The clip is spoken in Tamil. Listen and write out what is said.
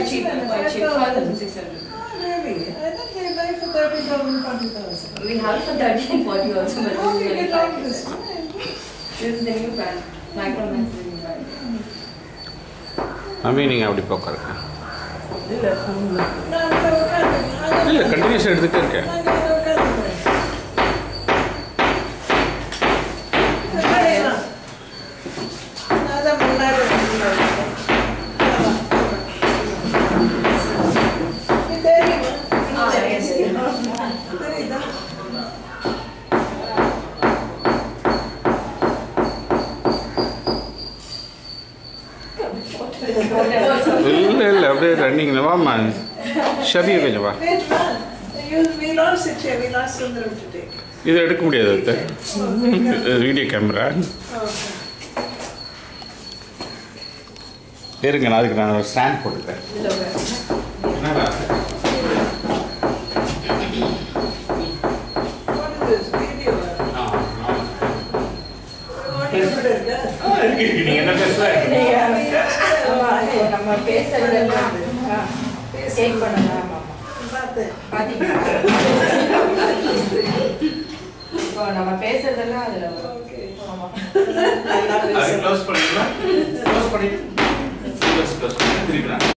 quite cheap, quite cheap, 5,600. Oh, really? I thought they buy for 30,000, 40,000. We have it for 30 and 40 also, but How this do is you very get all practical. this? This is the new brand. Micromax is the new brand. அபி நீங்கள் அப்படி போக்காருங்க நான் அங்க உட்கார்ந்து- அங்க இல்லை கண்டினியூஸ் எடுத்துகிட்டே இருக்கேன் அங்க உட்கார்ந்துக்கிறேன். இந்த கடையெல்லாம். அதான் முன்னாடி முன்னாடி. இது தெரியுமா? ஆ, yes, yes. தெரியுதா? இல்லை இல்லை அப்படியே ரன்னிங்கில் வாம்மா ஷபியை கொஞ்சம் வா Wait, man. You, we lost it here. We lost Sundaram today. இது எடுக்க முடியாது அது வீடியோ கேமரா Okay. இருங்க நான் அதுக்கு நான் ஒரு ஸ்டாண்ட் போட்டுக்கிறேன் என்னடா What is this? Video? Ah, ah. What is it? ஆ, இருக்கு, இருக்கு. நீங்க என்ன பேசலாம் நம்ம பேசுறதெல்லாம் டேக் பண்ணலாம் ஆமா பார்த்தேன். பாத்தீங்களா இப்போ நம்ம பேசுறதெல்லாம் அதுல வரும் Okay. ஆமா நல்லா அது பேசுறேன். க்ளோஸ் பண்ணிக்கலாம் க்ளோஸ் பண்ணி க்ளோஸ் க்ளோஸ் பண்ணி திருப்பி நான்